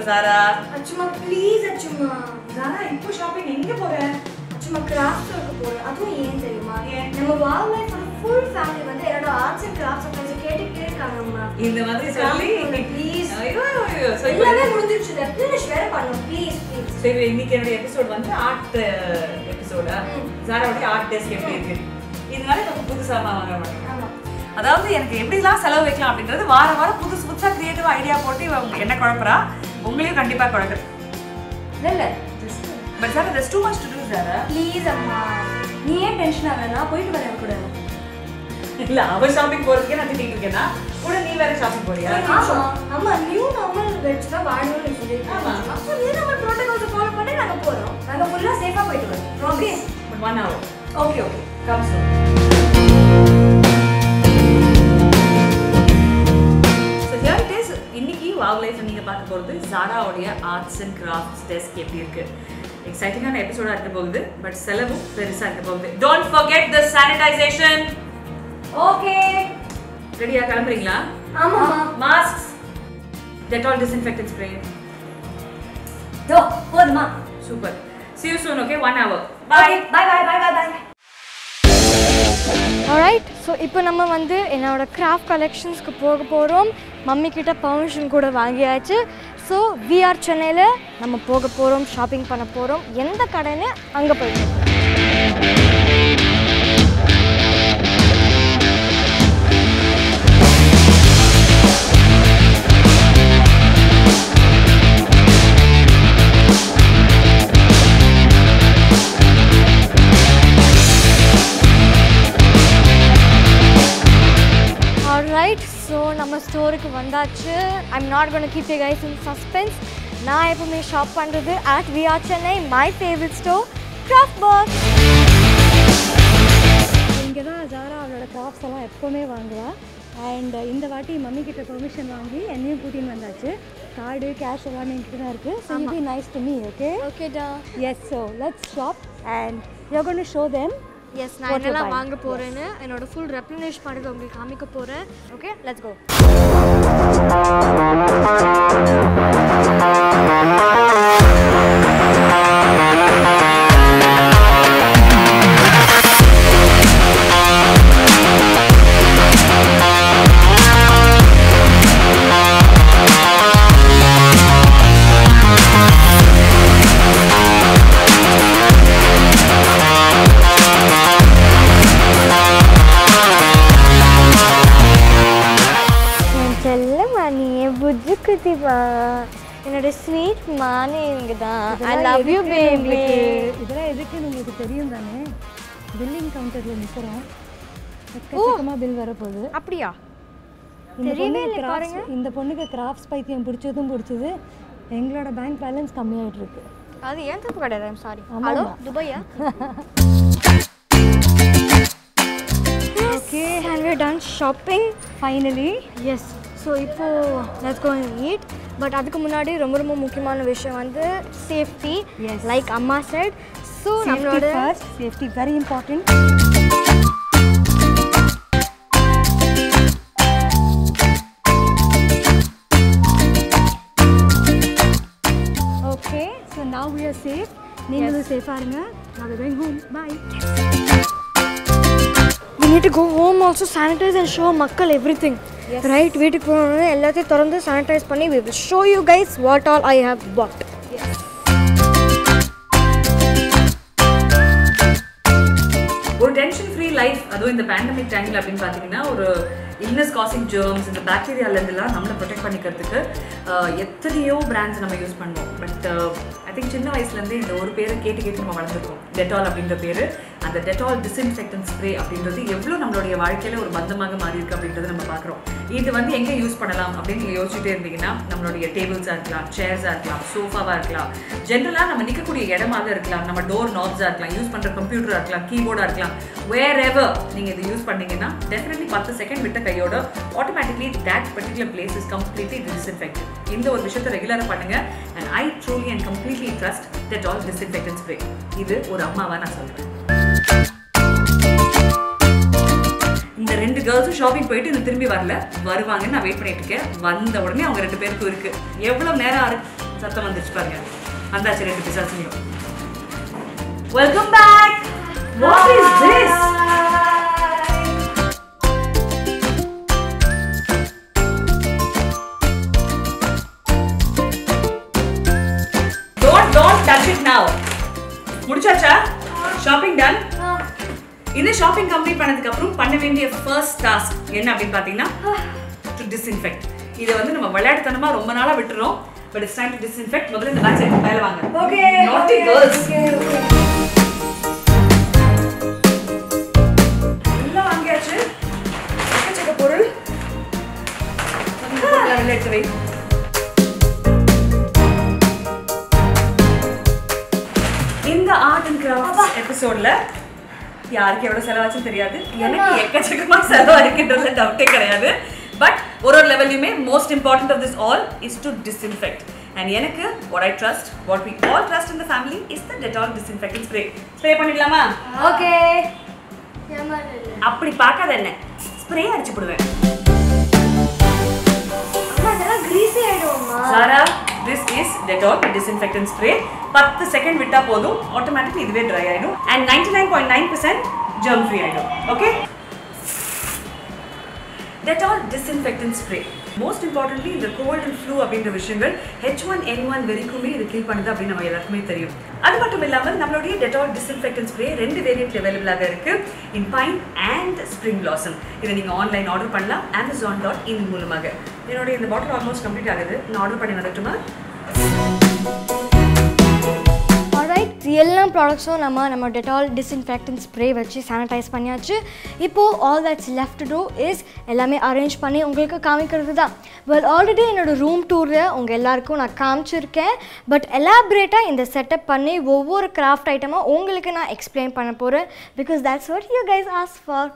சாரா அச்சுமா please அச்சுமா சாரா இப்போ shopping எங்க போற அச்சுமா கிராஃப்ட் இருக்க போறேன் அதுவும் ஏன் தெரியுமா ஏன்? நம்ம வாவ் லைஃபோட ஃபுல் ஃபேமிலி வந்து என்னோட ஆர்ட்ஸ் அண்ட் கிராஃப்ட் சப்ளைஸ் கேட்டுக்கிட்டே இருக்காங்கம்மா இந்த மாதிரி சொல்லி ப்ளீஸ் ஐயோ ஐயோ so இப்போ எல்லாமே முடிஞ்சிருச்சு ரெப்ளினிஷ் வேற பண்ணணும் ப்ளீஸ் ப்ளீஸ் சரி இன்னைக்கு என்னோட எபிசோட் வந்து ஆர்ட் எபிசோடா ம். சாராவுடைய ஆர்ட் டெஸ்ட் எப்படி இருக்கு இதனால நம்ம புதுசா வாங்க மாட்டோம் ஆமா அதாவது எனக்கு எப்படிலாம் செலவு வைக்கலாம் அப்படின்றது வார வாரம் புதுசு புதுசா கிரியேட்டிவ் ஐடியா போட்டு இவ என்ன குழப்பறா உங்களையும் கண்டிப்பா குழப்ப இல்ல இல்ல but sir there's too much to do Sara please அம்மா நீ ஏன் டென்ஷன் ஆகல நான் போயிட்டு வரேன் கூட இல்ல அவ ஷாப்பிங் போறதுக்கே நான் திட்டிட்டு இருக்கேன்னா கூட நீ வேற ஷாப்பிங் போறியா ஆமா ஆமா நியூ நார்மல் வெஜ் தான் வாழணும்னு சொல்லியிருக்காங்க ஆமா. அப்போ நியூ நார்மல் ப்ரோட்டோகால்ஸ் ஃபாலோ பண்ணி நாங்க போறோம் நாங்க ஃபுல்லா சேஃபா போயிட்டு வரோம் okay but one hour okay okay come soon so here it is இன்னைக்கு வாவ் லைஃப் நீங்க பார்க்க போறது ஜாராவுடைய ஆர்ட்ஸ் அண்ட் கிராஃப்ட்ஸ் டெஸ்க் எப்படி இருக்கு எக்ஸைட்டிங்கான எபிசோடா இருக்க போகுது பட் செலவும் பெருசா இருக்க போகுது don't forget the sanitization okay ரெடியா கிளம்புறீங்களா ஆமாம்மா மாஸ்க்ஸ் டெட்டால் டிஸ்இன்ஃபெக்டன்ட் ஸ்ப்ரே தோ போதுமா super see you soon okay one hour bye bye bye bye bye bye bye alright so இப்போ நம்ம வந்து என்னோட கிராஃப்ட் கலெக்ஷன்ஸ்க்கு போக போகிறோம் மம்மி கிட்ட பர்மிஷன் கூட வாங்கியாச்சு ஸோ விஆர் சென்னையில் நம்ம போக போகிறோம் ஷாப்பிங் பண்ண போகிறோம் எந்த கடைன்னு அங்கே போயிட்டு ஆல்ரைட் ஸோ நம்ம ஸ்டோருக்கு வந்தாச்சு I'm not gonna keep you guys in suspense நான் எப்பவுமே ஷாப் பண்ணுறது at VR Chennai my favourite store craft box இங்கே தான் ஜாரா அவளோட கிராஃப்ட்ஸ் எல்லாம் எப்போவுமே வாங்குவா அண்ட் இந்த வாட்டி மம்மி கிட்ட பெர்மிஷன் வாங்கி என்னையும் கூட்டின்னு வந்தாச்சு கார்டு கேஷ் எல்லாமே என்கிட்ட தான் இருக்குது so you be nice to me okay ஓகேடா yes so let's shop and you gonna show them yes நான் என்னெல்லாம் வாங்க போகிறேன்னு என்னோட ஃபுல் ரெப்ளினிஷ் பண்ணுறது உங்களுக்கு காமிக்க போகிறேன் ஓகே லெட்ஸ் கோ என் செல்ல மணியே புஜ்ஜு குதிவா என்னோட ஸ்வீட் மானே இங்கே தான் ஐ லவ் யூ பேபி இதெல்லாம் எதுக்குன்னு உங்களுக்கு தெரியும் தானே பில்லிங் கவுண்டரில் நிற்கிறோம் எக்கச்சக்கமாக பில் வரப்போகுது அப்படியா இந்த தெரியவே பொண்ணு இல்லை கிராஃப்ட்ஸ் இந்த பொண்ணுக்கு கிராஃப்ட்ஸ் பைத்தியம் பிடிச்சதும் பிடிச்சது எங்களோட பேங்க் பேலன்ஸ் கம்மியாயிட்டு இருக்கு அது ஏன் தப்பு கிடையாது ஐம் சாரி ஆமா, ஹலோ ஆமா. துபாயா okay and we done shopping finally yes so இப்போ லெட்ஸ் கோ ஈட் பட் அதுக்கு முன்னாடி ரொம்ப ரொம்ப முக்கியமான விஷயம் வந்து சேஃப்டி Yes. லைக் அம்மா சைட் ஸோ சேஃப்டி நம்மளோட first safety very important okay so now we are safe நீங்களும் சேஃபாக இருங்க நான் going home bye we need to go home also sanitize and show மக்கள் everything ரைட் வீட்டுக்கு போகணுன்னு எல்லாத்தையும் திறந்து சானிடைஸ் பண்ணி we will show you guys what all I have bought ஒரு டென்ஷன் ஃப்ரீ லைஃப் அதுவும் இந்த பேண்டமிக் டைமில் அப்படின்னு பார்த்தீங்கன்னா ஒரு இல்னஸ் காசிங் ஜெர்ம்ஸ் இந்த பாக்டீரியாலேருந்துலாம் நம்மளை ப்ரொடெக்ட் பண்ணிக்கிறதுக்கு ஆஹ், எத்தனையோ பிராண்ட்ஸ் நம்ம யூஸ் பண்ணுவோம் பட் ஐ திங்க் சின்ன வயசுலேருந்தே இந்த ஒரு பேரை கேட்டு கேட்டு நம்ம வளர்ந்துருக்கோம் டெட்டால் அப்படின்ற பேர் அந்த டெட்டால் டிஸ்இன்ஃபெக்டன்ட் ஸ்ப்ரே அப்படின்றது எவ்வளோ நம்மளுடைய வாழ்க்கையில் ஒரு பந்தமாக மாறி இருக்கு அப்படின்றத நம்ம பார்க்குறோம் இது வந்து எங்கே யூஸ் பண்ணலாம் அப்படின்னு நீங்கள் யோசிச்சுட்டே இருந்தீங்கன்னா நம்மளுடைய டேபிள்ஸாக இருக்கலாம் சேர்ஸாக இருக்கலாம் சோஃபாவாக இருக்கலாம் ஜென்ரலாக நம்ம நிற்கக்கூடிய இடமாக இருக்கலாம் நம்ம டோர் நாப்ஸாக இருக்கலாம் யூஸ் பண்ணுற கம்ப்யூட்டராக இருக்கலாம் கீபோர்டாக இருக்கலாம் வேர் எவர் நீங்கள் இது யூஸ் பண்ணீங்கன்னா டெஃபினெட்லி பத்து செகண்ட் விட்ட கையோட automatically that particular place is completely disinfected இந்த ஒரு விஷயத்தை ரெகுலராக பண்ணுங்க and I truly and completely trust that all disinfectant spray இது ஒரு அம்மாவா நான் சொல்கிறேன் இந்த ரெண்டு கேர்ள்ஸும் ஷாப்பிங் போயிட்டு இன்னும் திரும்பி வரல வருவாங்கன்னு நான் வெயிட் பண்ணிட்டு இருக்கேன் வந்த உடனே அவங்க ரெண்டு பேருக்கும் இருக்கு எவ்வளவு நேரம் இருக்கு சத்தம் வந்துருச்சு பாருங்க வந்தாச்சு ரெண்டு பிசாசுலையும் welcome back what is this don't don't touch it நவ முடிச்சாச்சா ஷாப்பிங் டன் இந்த ஷாப்பிங் கம்ப்ளீட் பண்ணதுக்கு அப்புறம் பண்ண வேண்டிய ஃபர்ஸ்ட் டாஸ்க் என்ன அப்படின்னு பார்த்தீங்கன்னா டு டிஸ்இன்ஃபெக்ட் இதை வந்து நம்ம விளையாட்டுத்தனமா ரொம்ப நாளா விட்டுறோம் but it's time to disinfect முதல்ல இந்த பேட்ச் எடுத்து மேல வாங்க ஓகே நாட்டி கேர்ள்ஸ் எல்லாம் வாங்கியாச்சு எக்கச்சக்க பொருள் இந்த பொருளை வெளில எடுத்து வை இந்த ஆர்ட் அண்ட் கிராஃப்ட் எபிசோட்ல யாருக்கு எவ்வளவு செலவாச்சுன்னு தெரியாது எனக்கு எக்கச்சக்கமா செலவாயிருக்கின்றதுல டவுட்டே கிடையாது பட் ஒரு ஒரு லெவல்லையுமே most important of this all is to disinfect and எனக்கு what I trust what we all trust in the family is the Dettol disinfecting spray spray பண்ணிடலாமா ஓகே அப்படி பார்க்காத என்ன ஸ்ப்ரே அடிச்சு போடுவேன் அம்மா இதெல்லாம் கிரீஸி ஆயிடுவோம்மா Zara this is Dettol disinfectant spray பத்து செகண்ட் விட்டா போதும் ஆட்டோமேட்டிக்லி இதுவே ட்ரை ஆயிடும் and ninety nine point nine percent germ free ஆயிடும் okay Dettol disinfectant spray most importantly இந்த கோல்ட் அண்ட் ஃப்ளூ அப்படின்ற விஷயங்கள் ஹெச் ஒன் என் ஒன் வரைக்குமே இது கில் பண்ணுது அப்படின்னு நம்ம எல்லாருக்குமே தெரியும் அது மட்டும் இல்லாமல் நம்மளுடைய டெட்டால் டிஸ்இன்ஃபெக்டன்ட் ஸ்ப்ரே ரெண்டு வேரியன்ட் அவைலபிளாக இருக்கு in pine and spring blossom இதை நீங்கள் ஆன்லைன் ஆர்டர் பண்ணலாம் அமேசான் டாட் இன் மூலமாக என்னுடைய இந்த பாட்டில் ஆல்மோஸ்ட் கம்ப்ளீட் ஆகுது நான் ஆர்டர் பண்ணி வந்துட்டுமா ஆல்ரைட் எல்லா ப்ராடக்ட்ஸும் நம்ம நம்ம டெட்டால் டிஸ்இன்ஃபெக்டன்ட் ஸ்ப்ரே வச்சு சானிடைஸ் பண்ணியாச்சு இப்போது all that's left to is எல்லாமே அரேஞ்ச் பண்ணி உங்களுக்கு காமிக்கிறது தான் வெல் ஆல்ரெடி என்னோடய ரூம் டூரில் உங்கள் எல்லாருக்கும் நான் காமிச்சிருக்கேன் பட் எலாபரேட்டாக இந்த செட்டப் பண்ணி ஒவ்வொரு கிராஃப்ட் ஐட்டமாக உங்களுக்கு நான் எக்ஸ்பிளைன் பண்ண போகிறேன் because that's what you guys asked for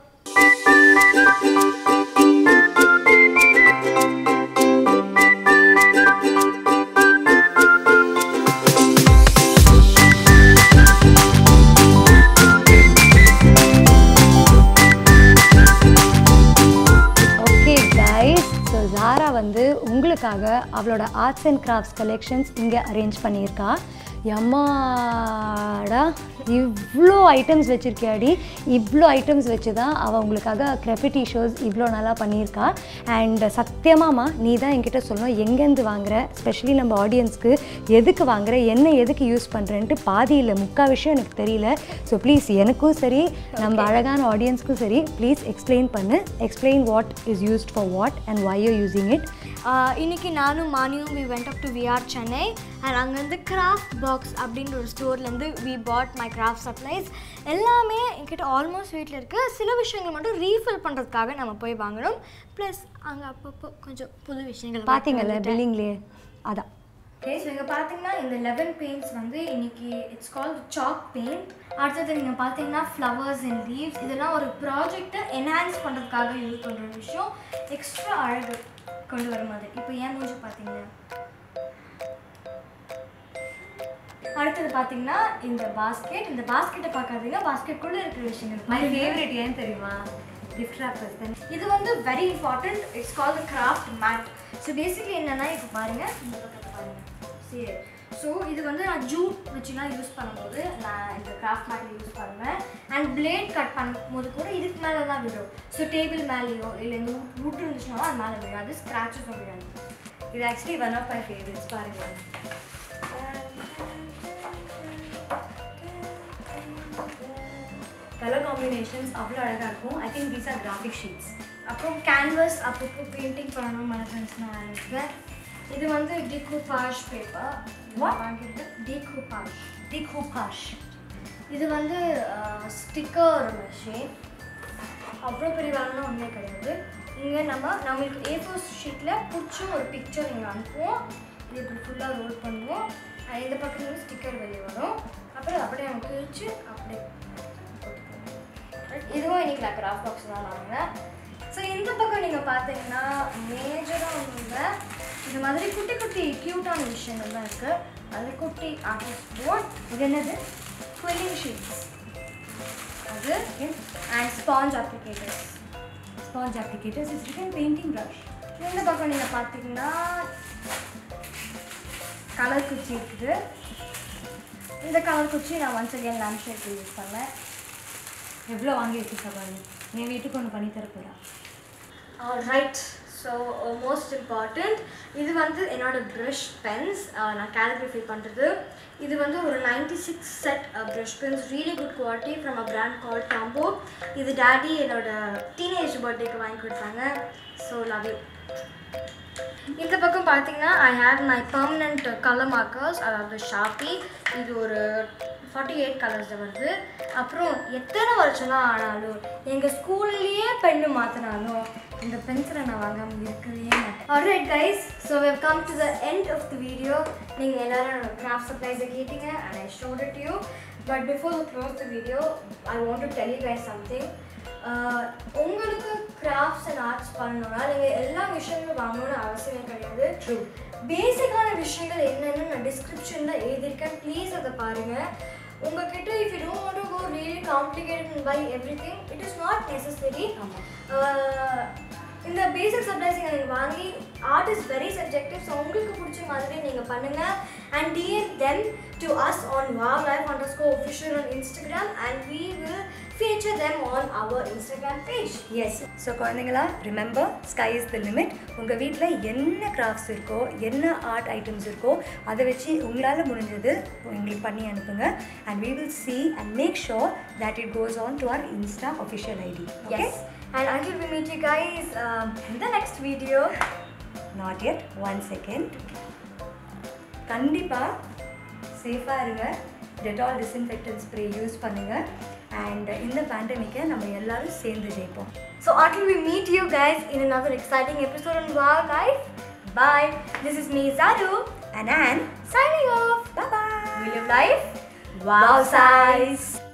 okay guys so Zara வந்து உங்களுக்காக அவளோட ஆர்ட்ஸ் அண்ட் கிராஃப்ட்ஸ் கலெக்ஷன்ஸ் இங்கே அரேஞ்ச் பண்ணியிருக்கா எம்மாடா இவ்வளோ ஐட்டம்ஸ் வச்சுருக்கியாடி இவ்வளோ ஐட்டம்ஸ் வச்சு தான் அவள் உங்களுக்காக கிரெஃபிட்டி ஷோஸ் இவ்வளோ நல்லா பண்ணியிருக்கா அண்ட் சத்தியமாமா நீ தான் என்கிட்ட சொல்லணும் எங்கேருந்து வாங்குற ஸ்பெஷலி நம்ம ஆடியன்ஸ்க்கு எதுக்கு வாங்குற என்ன எதுக்கு யூஸ் பண்ணுறேன்ட்டு பாதி இல்லை முக்கா விஷயம் எனக்கு தெரியல ஸோ ப்ளீஸ் எனக்கும் சரி நம்ம அழகான ஆடியன்ஸ்க்கும் சரி ப்ளீஸ் எக்ஸ்பிளைன் பண்ணு explain what is used for what and why you using it ah இன்னைக்கு நானும் மானியும் we went up to VR Chennai and அங்கேருந்து கிராஃப்ட் பாக்ஸ் அப்படின்ற ஒரு ஸ்டோர்லேருந்து we bought my craft supplies எல்லாமே என்கிட்ட ஆல்மோஸ்ட் வீட்டில் இருக்குது சில விஷயங்கள் மட்டும் ரீஃபில் பண்ணுறதுக்காக நம்ம போய் வாங்கணும் ப்ளஸ் அங்கே அப்பப்போ கொஞ்சம் புது விஷயங்கள் பார்த்தீங்கல்ல பில்லிங்லேயே அதான் ஓகே ஸோ இங்கே பார்த்தீங்கன்னா இந்த லெவன் பெயிண்ட்ஸ் வந்து இன்னைக்கு இட்ஸ் கால்ட் சாக் பெயிண்ட் அடுத்தது நீங்கள் பார்த்தீங்கன்னா ஃப்ளவர்ஸ் அண்ட் லீவ்ஸ் இதெல்லாம் ஒரு ப்ராஜெக்டை என்ஹான்ஸ் பண்ணுறதுக்காக யூஸ் பண்ணுற ஒரு விஷயம் எக்ஸ்ட்ரா அழகு கொண்டு வர மாதிரி இப்போ ஏன் மூஞ்சி பார்த்தீங்கன்னா அடுத்தது பார்த்தீங்கன்னா இந்த பாஸ்கெட் இந்த பாஸ்கெட்டை பார்க்காதீங்க பாஸ்கெட்டுக்குள்ளே இருக்கிற விஷயங்கள் மை ஃபேவரட் ஏன் தெரியுமா கிஃப்ட் ராப்பர்ஸ் தான் இது வந்து very important it's call the craft mat so basically என்னன்னா இப்போ பாருங்க இந்த பக்கத்தை பாருங்க சரி ஸோ இது வந்து நான் ஜூட் வச்சுலாம் யூஸ் பண்ணும்போது நான் இந்த கிராஃப்ட் மேட் யூஸ் பண்ணுவேன் அண்ட் பிளேட் கட் பண்ணும்போது கூட இதுக்கு மேலே தான் விழும் ஸோ டேபிள் மேலேயோ இல்லை இந்த வுட் இருந்துச்சுன்னா அது மேலே விழாது ஸ்க்ராச்சஸும் விழாது இது actually one of my favourites பாருங்க கலர் காம்பினேஷன்ஸ் அவ்வளோ அழகாக இருக்கும் I think these are graphic sheets அப்புறம் கேன்வஸ் அப்பப்போ பெயிண்டிங் பண்ணணும் மனசன்ஸ் நான் ஆரம்பிச்சேன் இது வந்து டிகூபாஷ் பேப்பர் வாங்கிட்டு டிகூபாஷ் டிகூபாஷ் இது வந்து ஸ்டிக்கர் மெஷின் அவ்வளோ பெரிய வேலைலாம் ஒன்றே கிடையாது இங்கே நம்ம நம்மளுக்கு ஏ ஃபோர் ஷீட்டில் பிடிச்ச ஒரு பிக்சர் இங்கே அனுப்புவோம் இது இப்படி ஃபுல்லாக ரோல் பண்ணுவோம் அஹ் இந்த பக்கம் வந்து ஸ்டிக்கர் வெளியே வரும் அப்புறம் அப்படியே நம்ம கிழிச்சு அப்படியே போட்டுக்கணும். Right? இதுவும் இன்னைக்கு நான் கிராஃப்ட் பாக்ஸ் தான் வாங்கினேன் ஸோ இந்த பக்கம் நீங்கள் பார்த்தீங்கன்னா மேஜராக ஒன்றும் இல்லை இந்த மாதிரி குட்டி குட்டி க்யூட்டான விஷயங்கள் தான் இருக்குது அது குட்டி ஆர்டிஸ்ட் போர்ட் இது என்னது குவில்லிங் ஷீட்ஸ் அது and sponge applicators sponge applicators is written painting brush இந்த பக்கம் நீங்கள் பார்த்தீங்கன்னா கலர் குச்சி இருக்குது இந்த கலர் குச்சி நான் once again lamp shade use பண்ணேன் எவ்வளோ வாங்கி வச்சிருக்கா பாரு என் வீட்டுக்கு ஒன்று பண்ணி தர போகிறா ரைட் ஸோ மோஸ்ட் இம்பார்ட்டண்ட் இது வந்து என்னோட ப்ரஷ் பென்ஸ் நான் கேலிகிராஃபி பண்ணுறது இது வந்து ஒரு ninety six set brush pens really good quality from a brand call Tombow இது டேடி என்னோட டீனேஜ் பர்த்டேக்கு வாங்கி கொடுத்தாங்க ஸோ லவ் யூ இந்த பக்கம் பார்த்தீங்கன்னா I have my permanent colour markers அதாவது ஷாப்பி இது ஒரு ஃபார்ட்டி எயிட் கலர்ஸில் வருது அப்புறம் எத்தனை வருஷம் தான் ஆனாலும் எங்கள் ஸ்கூல்லையே பெண்ணு மாற்றினாலும் இந்த பென்சிலை நான் வாங்காமல் இருக்கவே மாட்டேன் alright guys so we've come to the end of the video நீங்கள் எல்லாரும் கிராஃப்ட் சப்ளைஸை கேட்டீங்க and I showed it you but before close the video I want to tell you guys something ah உங்களுக்கு கிராஃப்ட்ஸ் அண்ட் ஆர்ட்ஸ் பண்ணணும்னா நீங்கள் எல்லா விஷயங்களும் வாங்கணும்னு அவசியமே கிடையாது ட்ரூ பேசிக்கான விஷயங்கள் என்னென்னு நான் டிஸ்கிரிப்ஷனில் எழுதியிருக்கேன் ப்ளீஸ் அதை பாருங்கள் உங்ககிட்ட if you don't want to go really complicated and buy everything it is not necessary இந்த பேசிக் சப்ளைஸ் நீங்கள் வாங்கி art is very subjective so உங்களுக்கு பிடிச்ச மாதிரி நீங்கள் பண்ணுங்கள் and DM them to us on wow life underscore official on Instagram and we will feature them on our Instagram page. Yes so குழந்தைங்களா remember sky is the limit உங்கள் வீட்டில் என்ன crafts இருக்கோ என்ன ஆர்ட் ஐட்டம்ஸ் இருக்கோ அதை வச்சு உங்களால் முடிஞ்சது எங்களுக்கு பண்ணி அனுப்புங்க and we will see and make sure that it goes on to our Insta official ID. Okay? Yes. And until we meet you guys um, in the next video, Not yet. One second. கண்டிப்பாக சேஃபாக இருங்க Dettol disinfectant spray use பண்ணுங்கள் and இந்த பேண்டமிக்கை நம்ம எல்லாரும் சேர்ந்து ஜெயிப்போம் so until we meet you guys in another exciting episode on Wow Life, bye. This is me, Zaru, And Anne, signing off. bye-bye. We live life wow size.